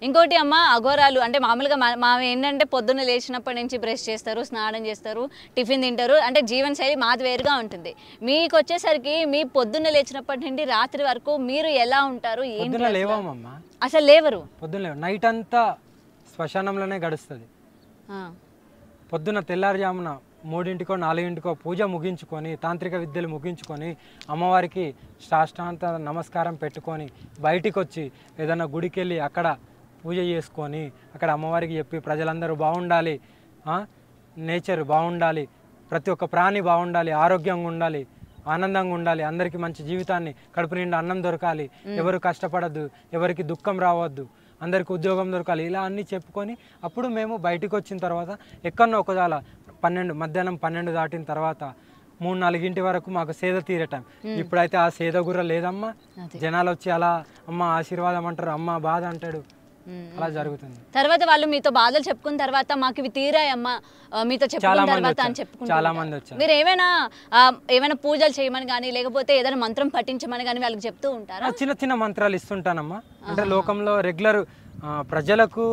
ఇంకోటి అమ్మ అఘోరాలు అంటే మామూలుగా మా మా ఏంటంటే పొద్దున్న లేచినప్పటి నుంచి బ్రష్ చేస్తారు స్నానం చేస్తారు టిఫిన్ తింటారు అంటే జీవన శైలి మాది వేరుగా ఉంటుంది మీకు వచ్చేసరికి మీ పొద్దున్న లేచినప్పటి నుండి రాత్రి వరకు మీరు ఎలా ఉంటారు ఏంటి పొద్దున అసలు? లేవమ్మా అసలు లేవరు పొద్దున లేవు నైట్ అంతా శ్మశానంలోనే గడుస్తుంది ఆ, పొద్దున తెల్లారుజామున మూడింటికో నాలుగింటికో పూజ ముగించుకొని తాంత్రిక విద్యలు ముగించుకొని అమ్మవారికి సాష్టాంత నమస్కారం పెట్టుకొని బయటికి వచ్చి ఏదైనా గుడికి వెళ్ళి అక్కడ పూజ చేసుకొని అక్కడ అమ్మవారికి చెప్పి ప్రజలందరూ బాగుండాలి నేచర్ బాగుండాలి ప్రతి ఒక్క ప్రాణి బాగుండాలి ఆరోగ్యంగా ఉండాలి ఆనందంగా ఉండాలి అందరికీ మంచి జీవితాన్ని కడుపు నిండా అన్నం దొరకాలి ఎవరు కష్టపడద్దు ఎవరికి దుఃఖం రావద్దు అందరికి ఉద్యోగం దొరకాలి ఇలా అన్నీ చెప్పుకొని అప్పుడు మేము బయటికి వచ్చిన తర్వాత ఎక్కడో ఒకదాల పన్నెండు మధ్యాహ్నం పన్నెండు దాటిన తర్వాత మూడు నాలుగింటి వరకు మాకు సేద తీరే టైం ఇప్పుడైతే ఆ సేద గుర్ర లేదమ్మా అదే. జనాలు వచ్చి అలా అమ్మ ఆశీర్వాదం అంటారు అమ్మ బాధ అంటాడు ఉమ్. అలా జరుగుతుంది తర్వాత వాళ్ళు మీతో బాధలు చెప్పుకున్న తర్వాత మాకు ఇవి తీరాయమ్మా ఆ, మీతో చెప్పుకున్న చాలా మంది తర్వాత అని వచ్చారు. చెప్పుకుంటారు చాలా మంది వచ్చారు. మీరు ఏమైనా ఆ, ఏమైనా పూజలు చేయమని కానీ లేకపోతే ఏదైనా మంత్రం పఠించమని కానీ వాళ్ళకి చెప్తూ ఉంటారా ఆ, చిన్న చిన్న మంత్రాలు ఇస్తుంటానమ్మా అంటే లోకంలో రెగ్యులర్ ప్రజలకు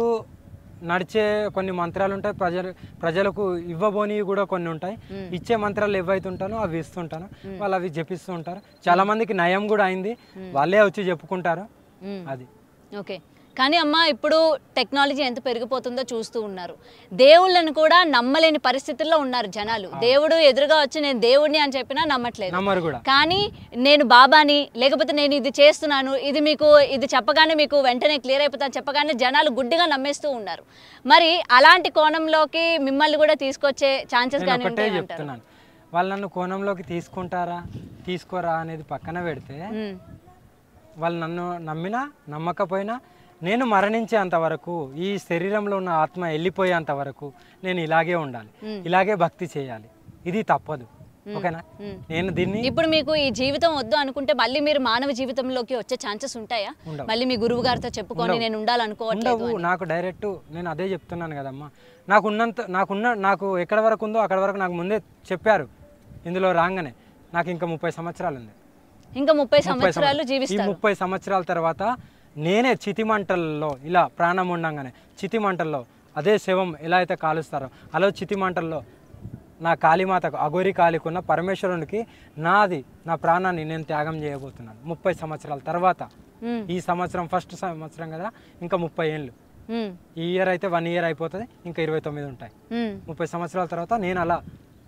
నడిచే కొన్ని మంత్రాలు ఉంటాయి ప్రజలు ప్రజలకు ఇవ్వబోనివి కూడా కొన్ని ఉంటాయి ఇచ్చే మంత్రాలు ఏవైతే ఉంటానో అవి ఇస్తుంటాను వాళ్ళు అవి జపిస్తూ ఉంటారు చాలా మందికి నయం కూడా అయింది వాళ్ళే వచ్చి చెప్పుకుంటారు ఉమ్. అది ఓకే కానీ అమ్మ ఇప్పుడు టెక్నాలజీ ఎంత పెరిగిపోతుందో చూస్తూ ఉన్నారు దేవుళ్ళని కూడా నమ్మలేని పరిస్థితుల్లో ఉన్నారు జనాలు దేవుడు ఎదురుగా వచ్చి నేను దేవుడిని అని చెప్పినా నమ్మట్లేదు నమ్మరు కూడా కానీ నేను బాబాని లేకపోతే నేను ఇది చేస్తున్నాను ఇది మీకు ఇది చెప్పగానే మీకు వెంటనే క్లియర్ అయిపోతాను చెప్పగానే జనాలు గుడ్డిగా నమ్మేస్తూ ఉన్నారు మరి అలాంటి కోణంలోకి మిమ్మల్ని కూడా తీసుకొచ్చే ఛాన్సెస్ నేను కానీ ఒకటే ఉంటాయి అంటారు చెప్తున్నాను వాళ్ళు నన్ను కోణంలోకి తీసుకుంటారా తీసుకోరా అనేది పక్కన పెడితే ఉమ్, వాళ్ళు నన్ను నమ్మినా నమ్మకపోయినా నేను మరణించేంత వరకు ఈ శరీరంలో ఉన్న ఆత్మ వెళ్ళిపోయేంత వరకు నేను ఇలాగే ఉండాలి మ్మ్. ఇలాగే భక్తి చేయాలి ఇది తప్పదు ఓకేనా మ్మ్. నేను దీన్ని ఇప్పుడు మీకు ఈ జీవితం వద్దు అనుకుంటే మళ్ళీ మీరు మానవ జీవితంలోకి వచ్చే ఛాన్సెస్ ఉంటాయా ఉండవు. మళ్ళీ మీ గురువు గారితో చెప్పుకొని నేను ఉండాలనుకోవట్లేదు ఉండవు నాకు డైరెక్ట్ నేను అదే చెప్తున్నాను కదమ్మా నాకు ఉన్నంత నాకున్న నాకు ఎక్కడ వరకు ఉందో అక్కడ వరకు నాకు ముందే చెప్పారు ఇందులో రాగానే నాకు ఇంకా ముప్పై సంవత్సరాలు ఉంది ఇంకా ముప్పై ముప్పై సంవత్సరాలు సంవత్సరాలు. ఈ జీవిస్తారు ముప్పై సంవత్సరాల తర్వాత నేనే చితిమంటల్లో ఇలా ప్రాణం ఉండంగానే చితిమంటల్లో అదే శవం ఎలా అయితే కాలుస్తారో అలా చితిమంటల్లో నా కాళీమాతకు అగోరి కాళీకున్న పరమేశ్వరునికి నాది నా ప్రాణాన్ని నేను త్యాగం చేయబోతున్నాను ముప్పై సంవత్సరాల తర్వాత ఉమ్, ఈ సంవత్సరం ఫస్ట్ సంవత్సరం కదా ఇంకా ముప్పై ఏళ్ళు ఉమ్, ఈ ఇయర్ అయితే వన్ ఇయర్ అయిపోతుంది ఇంకా ఇరవై తొమ్మిది ఉంటాయి ఉమ్. ముప్పై సంవత్సరాల తర్వాత నేను అలా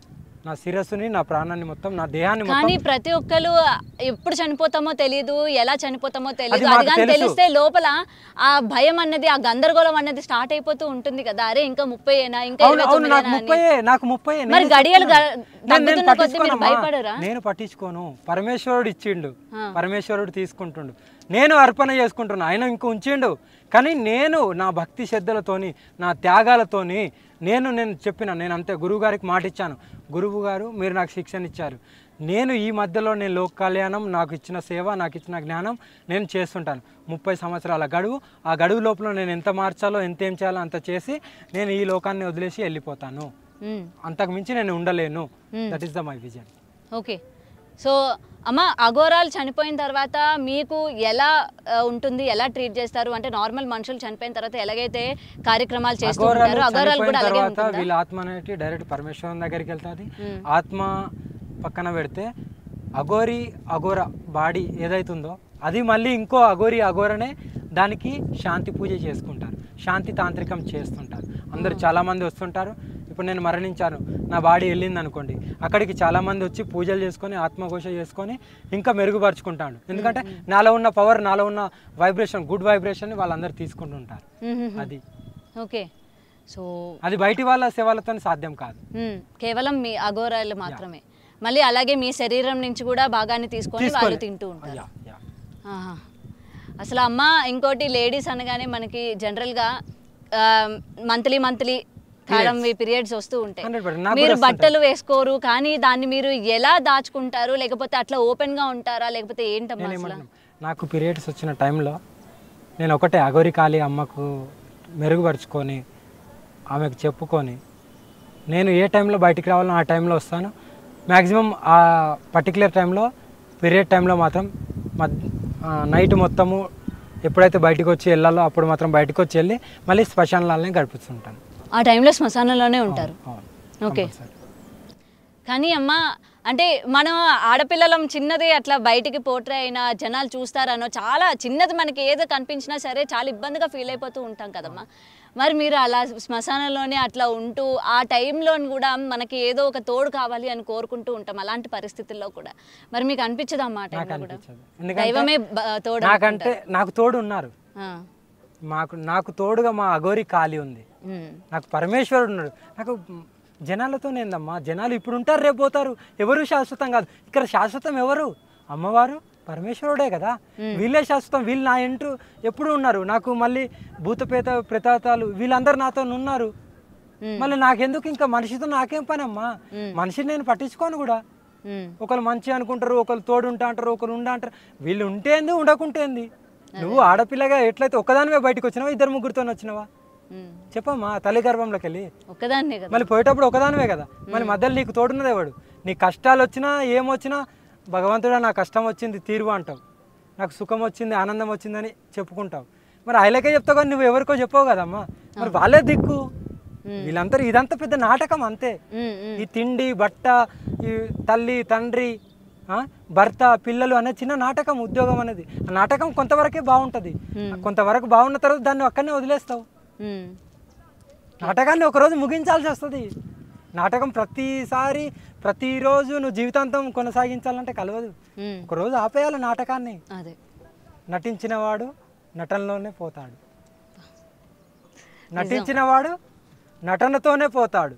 నా శిరస్సుని నా ప్రాణాన్ని మొత్తం నా దేహాన్ని మొత్తం కానీ ప్రతి ఒక్కరు ఎప్పుడు చనిపోతామో తెలియదు ఎలా చనిపోతామో తెలియదు అది అది మాకు కానీ తెలుసు. తెలిస్తే లోపల ఆ భయం అన్నది ఆ గందరగోళం అన్నది స్టార్ట్ అయిపోతూ ఉంటుంది కదా అరే ఇంకా ముప్పై ఏనా ఇంకా అవును ఇరవై అవును నాకు తొమ్మిదేనా అని. ముప్పై నాకు ముప్పై మరి గడియలు గ- తగ్గుతున్న కొద్దీ మీరు పట్టించుకోనమ్మా. భయపడరా నేను పట్టించుకోను పరమేశ్వరుడు ఇచ్చిండు ఆ. పరమేశ్వరుడు తీసుకుంటుండు నేను అర్పణ చేసుకుంటున్నా ఆయన ఇంక ఉంచిండు కానీ నేను నా భక్తి శ్రద్ధలతోని నా త్యాగాలతోని నేను నేను చెప్పిన నేను అంతే గురువు గారికి మాట ఇచ్చాను గురువు గారు మీరు నాకు శిక్షణ ఇచ్చారు నేను ఈ మధ్యలో నేను లోక కళ్యాణం నాకు ఇచ్చిన సేవ నాకు ఇచ్చిన జ్ఞానం నేను చేస్తుంటాను ముప్పై సంవత్సరాల గడువు ఆ గడువు లోపల నేను ఎంత మార్చాలో ఎంత ఏం చేయాలో అంత చేసి నేను ఈ లోకాన్ని వదిలేసి వెళ్ళిపోతాను ఉమ్, అంతకు మించి నేను ఉండలేను that is the my vision okay so అమ్మ అఘోరాలు చనిపోయిన తర్వాత మీకు ఎలా ఆ, ఉంటుంది ఎలా ట్రీట్ చేస్తారు అంటే నార్మల్ మనుషులు చనిపోయిన తర్వాత ఎలాగైతే కార్యక్రమాలు చేస్తూ ఉంటారో అఘోరాలు కూడా అలాగే తర్వాత ఉంటుందా వీళ్ళ ఆత్మ అనేది డైరెక్ట్ పరమేశ్వరం దగ్గరికి వెళ్తుంది మ్మ్. ఆత్మ పక్కన పెడితే అఘోరి అఘోర బాడీ ఏదైతుందో అది మళ్ళీ ఇంకో అఘోరి అఘోరనే దానికి శాంతి పూజ చేసుకుంటారు శాంతి తాంత్రికం చేస్తుంటారు అందరు చాలా మంది వస్తుంటారు ఇప్పుడు నేను మరణించాను నా బాడీ వెళ్ళింది అనుకోండి అక్కడికి చాలా మంది వచ్చి పూజలు చేసుకొని ఆత్మఘోష చేసుకొని ఇంకా మెరుగుపరుచుకుంటాడు ఎందుకంటే నాలో ఉన్న పవర్ నాలో ఉన్న వైబ్రేషన్ గుడ్ వైబ్రేషన్ వాళ్ళందరూ తీసుకుంటుంటారు మ్మ్. అది ఓకే సో అది బయటి వాళ్ళ సేవలతో సాధ్యం కాదు మ్మ్. కేవలం మీ అఘోరాలు మాత్రమే మళ్ళీ అలాగే మీ శరీరం నుంచి కూడా భాగాన్ని తీసుకొని వాళ్ళు తీసుకొని తింటూ ఉంటారు యా, యా. ఆహా. అసలు అమ్మ ఇంకోటి లేడీస్ అనగానే మనకి జనరల్గా మంత్లీ మంత్లీ కాలం పీరియడ్స్ వస్తూ ఉంటాయి 100% నాకు మీరు కూడా బట్టలు వేసుకోరు కానీ దాన్ని మీరు ఎలా దాచుకుంటారు లేకపోతే అట్లా ఓపెన్ గా ఉంటారా లేకపోతే ఏంటమ్మా అసలు నేనేమంటున్నా నాకు పీరియడ్స్ వచ్చిన టైంలో నేను ఒకటే అగోరి కాళీ అమ్మకు మెరుగుపరుచుకొని ఆమెకు చెప్పుకొని నేను ఏ టైంలో బయటికి రావాలో ఆ టైంలో వస్తాను మ్యాక్సిమం ఆ పర్టికులర్ టైంలో పీరియడ్ టైంలో మాత్రం మద్ నైట్ మొత్తము ఎప్పుడైతే బయటకు వచ్చి వెళ్ళాలో అప్పుడు మాత్రం బయటకు వచ్చి వెళ్ళి మళ్ళీ శ్మశానాలనే గడుపుతుంటాను ఆ టైంలో శ్మశానంలోనే ఉంటారు అవును ఓకే కంపల్సరీ. కానీ అమ్మ అంటే మనం ఆడపిల్లలం చిన్నది అట్లా బయటికి పోట్రే అయినా జనాలు చూస్తారనో చాలా చిన్నది మనకి ఏదో కనిపించినా సరే చాలా ఇబ్బందిగా ఫీల్ అయిపోతూ ఉంటాం కదమ్మా మరి మీరు అలా శ్మశానంలోనే అట్లా ఉంటూ ఆ టైంలో కూడా మనకి ఏదో ఒక తోడు కావాలి అని కోరుకుంటూ ఉంటాం అలాంటి పరిస్థితుల్లో కూడా మరి మీకు అనిపించదమ్మా ఆ నాకు టైంలో కూడా అనిపించదు ఎందుకంటే దైవమే బ- తోడు నాకంటే నాకు తోడు ఉన్నారు ఆ. మాకు నాకు తోడుగా మా అఘోరి ఖాళీ ఉంది ఉమ్. నాకు పరమేశ్వరుడు ఉన్నాడు నాకు జనాలతో ఏందమ్మా జనాలు ఇప్పుడు ఉంటారు రేపు పోతారు ఎవరు శాశ్వతం కాదు ఇక్కడ శాశ్వతం ఎవరు అమ్మవారు పరమేశ్వరుడే కదా వీళ్ళే శాశ్వతం వీళ్ళు నా ఇంటూ ఎప్పుడు ఉన్నారు నాకు మళ్ళీ భూతపేత ప్రేతాతాలు వీళ్ళందరూ నాతో ఉన్నారు ఉమ్. మళ్ళీ నాకెందుకు ఇంకా మనిషితో నాకేం పని అమ్మా మనిషిని నేను పట్టించుకోను కూడా ఉమ్. ఒకరు మంచి అనుకుంటారు ఒకరు తోడు ఉంటా అంటారు ఒకరు ఉండ అంటారు వీళ్ళు ఉంటేంది ఉండకుంటేంది నువ్వు ఆడపిల్లగా ఎట్లయితే ఒక్కదానివే బయటకు వచ్చినావా ఇద్దరు ముగ్గురితో వచ్చినావా ఉమ్. చెప్పమ్మా తల్లి గర్భంలోకి వెళ్ళి ఒక్కదాన్నే కదా మళ్ళీ పోయేటప్పుడు ఒకదానివే కదా మళ్ళీ మధ్యలో నీకు తోడున్నది ఎవడు నీ కష్టాలు వచ్చినా ఏమొచ్చినా భగవంతుడా నా కష్టం వచ్చింది తీరువ అంటావు నాకు సుఖం వచ్చింది ఆనందం వచ్చిందని చెప్పుకుంటావు మరి ఆయనకే చెప్తావు కానీ నువ్వు ఎవరికో చెప్పావు కదమ్మా మరి వాళ్ళే దిక్కు వీళ్ళందరూ ఇదంతా పెద్ద నాటకం అంతే ఉమ్. ఉమ్. ఈ తిండి బట్ట ఈ తల్లి తండ్రి ఆ, భర్త పిల్లలు అనే చిన్న నాటకం ఉద్యోగం అనేది ఆ నాటకం కొంతవరకే బాగుంటుంది కొంతవరకు బాగున్న తర్వాత దాన్ని అక్కడనే వదిలేస్తావు ఉమ్. నాటకాన్ని ఒకరోజు ముగించాల్సి వస్తుంది నాటకం ప్రతిసారి ప్రతిరోజు నువ్వు జీవితాంతం కొనసాగించాలంటే కలవదు ఉమ్. ఒకరోజు ఆపేయాలి నాటకాన్ని అదే నటించిన వాడు నటనలోనే పోతాడు నటించిన వాడు నటనతోనే పోతాడు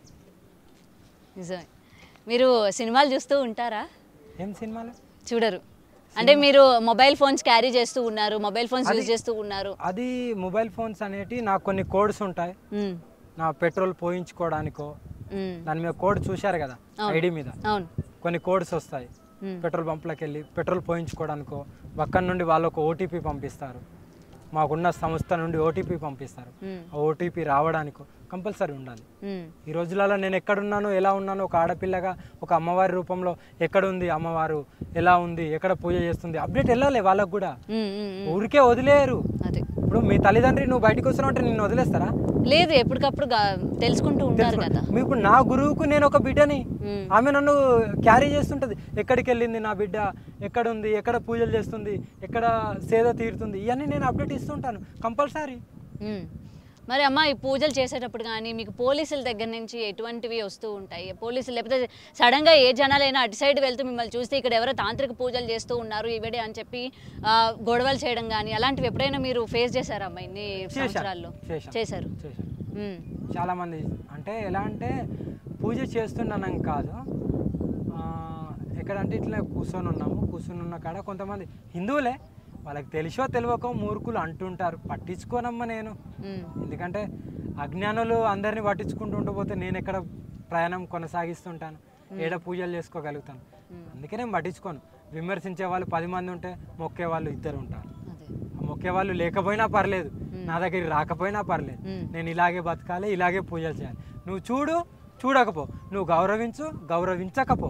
నిజమే మీరు సినిమాలు చూస్తూ ఉంటారా ఏం సినిమాలు చూడరు అంటే మీరు మొబైల్ ఫోన్స్ క్యారీ చేస్తూ ఉన్నారు మొబైల్ ఫోన్స్ యూజ్ చేస్తూ ఉన్నారు అది మొబైల్ ఫోన్స్ అనేటి నాకు కొన్ని కోడ్స్ ఉంటాయి ఉమ్. నా పెట్రోల్ పోయించుకోవడానికో ఉమ్. దాని మీద కోడ్ చూశారు కదా ఐడి మీద అవును కొన్ని కోడ్స్ వస్తాయి ఉమ్. పెట్రోల్ పంప్లోకి వెళ్ళి పెట్రోల్ పోయించుకోవడానికో పక్కన నుండి వాళ్ళు ఒక ఓటీపీ పంపిస్తారు మాకున్న సంస్థ నుండి ఓటీపీ పంపిస్తారు ఉమ్. ఆ ఓటీపీ రావడానికో కంపల్సరీ ఉండాలి ఉమ్. ఈ రోజులలో నేను ఎక్కడున్నాను ఎలా ఉన్నాను ఒక ఆడపిల్లగా ఒక అమ్మవారి రూపంలో ఎక్కడ ఉంది అమ్మవారు ఎలా ఉంది ఎక్కడ పూజ చేస్తుంది అప్డేట్ వెళ్ళాలి వాళ్ళకు కూడా ఉమ్. ఉమ్. ఉమ్. ఊరికే వదిలేయరు అదే ఇప్పుడు మీ తల్లిదండ్రి నువ్వు బయటకు వస్తున్నావు అంటే నిన్ను వదిలేస్తారా లేదు ఎప్పటికప్పుడు గా- తెలుసుకుంటూ ఉంటారు కదా మీ ఇప్పుడు నా గురువుకు నేను ఒక బిడ్డని ఉమ్. ఆమె నన్ను క్యారీ చేస్తుంటది ఎక్కడికి వెళ్ళింది నా బిడ్డ ఎక్కడ ఉంది ఎక్కడ పూజలు చేస్తుంది ఎక్కడ సేద తీరుతుంది ఇవన్నీ నేను అప్డేట్ ఇస్తుంటాను కంపల్సరీ ఉమ్. మరి అమ్మ ఈ పూజలు చేసేటప్పుడు కానీ మీకు పోలీసుల దగ్గర నుంచి ఎటువంటివి వస్తూ ఉంటాయి పోలీసులు లేకపోతే సడన్గా ఏ జనాలైనా అటు సైడ్ వెళ్తూ మిమ్మల్ని చూస్తే ఇక్కడ ఎవరో తాంత్రిక పూజలు చేస్తూ ఉన్నారు ఇవిడే అని చెప్పి ఆ, గొడవలు చేయడం కానీ అలాంటివి ఎప్పుడైనా మీరు ఫేస్ చేశారా అమ్మ ఇన్ని సంవత్సరాల్లో చేశాను. చేశారు చేశాను ఉమ్. చాలామంది అంటే ఎలా అంటే పూజ చేస్తున్నానం కాదు ఆ, ఎక్కడంటే ఇట్లా కూర్చొని ఉన్నాము కూర్చొని ఉన్న కాడ కొంతమంది హిందువులే వాళ్ళకి తెలిసో తెలియకో మూర్ఖులు అంటుంటారు పట్టించుకోనమ్మా నేను ఉమ్. ఎందుకంటే అజ్ఞానులు అందరినీ పట్టించుకుంటూ ఉండిపోతే నేను ఎక్కడ ప్రయాణం కొనసాగిస్తుంటాను ఏడ పూజలు చేసుకోగలుగుతాను అందుకే నేను పట్టించుకోను విమర్శించే వాళ్ళు పది మంది ఉంటే మొక్కే వాళ్ళు ఇద్దరు ఉంటారు అదే ఆ మొక్కే వాళ్ళు లేకపోయినా పర్లేదు నా దగ్గరికి రాకపోయినా పర్లేదు మ్మ్. నేను ఇలాగే బతకాలి ఇలాగే పూజలు చేయాలి నువ్వు చూడు చూడకపో నువ్వు గౌరవించు గౌరవించకపో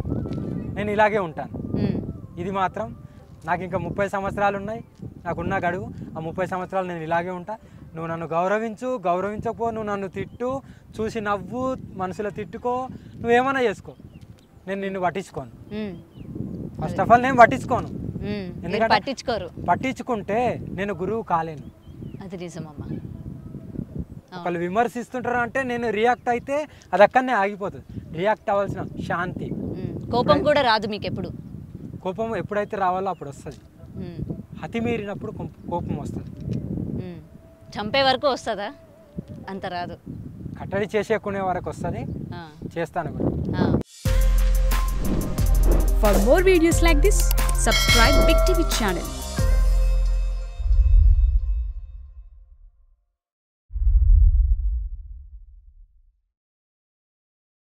నేను ఇలాగే ఉంటాను ఉమ్. ఇది మాత్రం నాకు ఇంకా ముప్పై సంవత్సరాలు ఉన్నాయి నాకున్న గడువు ఆ ముప్పై సంవత్సరాలు నేను ఇలాగే ఉంటా నువ్వు నన్ను గౌరవించు గౌరవించకపో నువ్వు నన్ను తిట్టు చూసి నవ్వు మనసులో తిట్టుకో నువ్వేమైనా చేసుకో నేను నిన్ను పట్టించుకోను ఉమ్. ఫస్ట్ ఆఫ్ ఆల్ నేను పట్టించుకోను ఉమ్. మీరు ఎందుకంటే- పట్టించుకోరు పట్టించుకుంటే నేను గురువు కాలేను అది నిజమమ్మా ఒకళ్ళు విమర్శిస్తుంటారు అంటే నేను రియాక్ట్ అయితే అది అక్కడనే ఆగిపోతుంది రియాక్ట్ అవ్వాల్సిన శాంతి ఉమ్. కోపం కూడా రాదు మీకు ఎప్పుడు కోపం ఎప్పుడైతే రావాలో అప్పుడు వస్తుంది ఉమ్. హతిమీరినప్పుడు కోపం- కోపం వస్తుంది ఉమ్. చంపే వరకు వస్తుందా అంత రాదు కట్టడి చేసేకునే వరకు వస్తుంది ఆ. చేస్తాను కూడా ఆ. For more videos like this, subscribe Big TV channel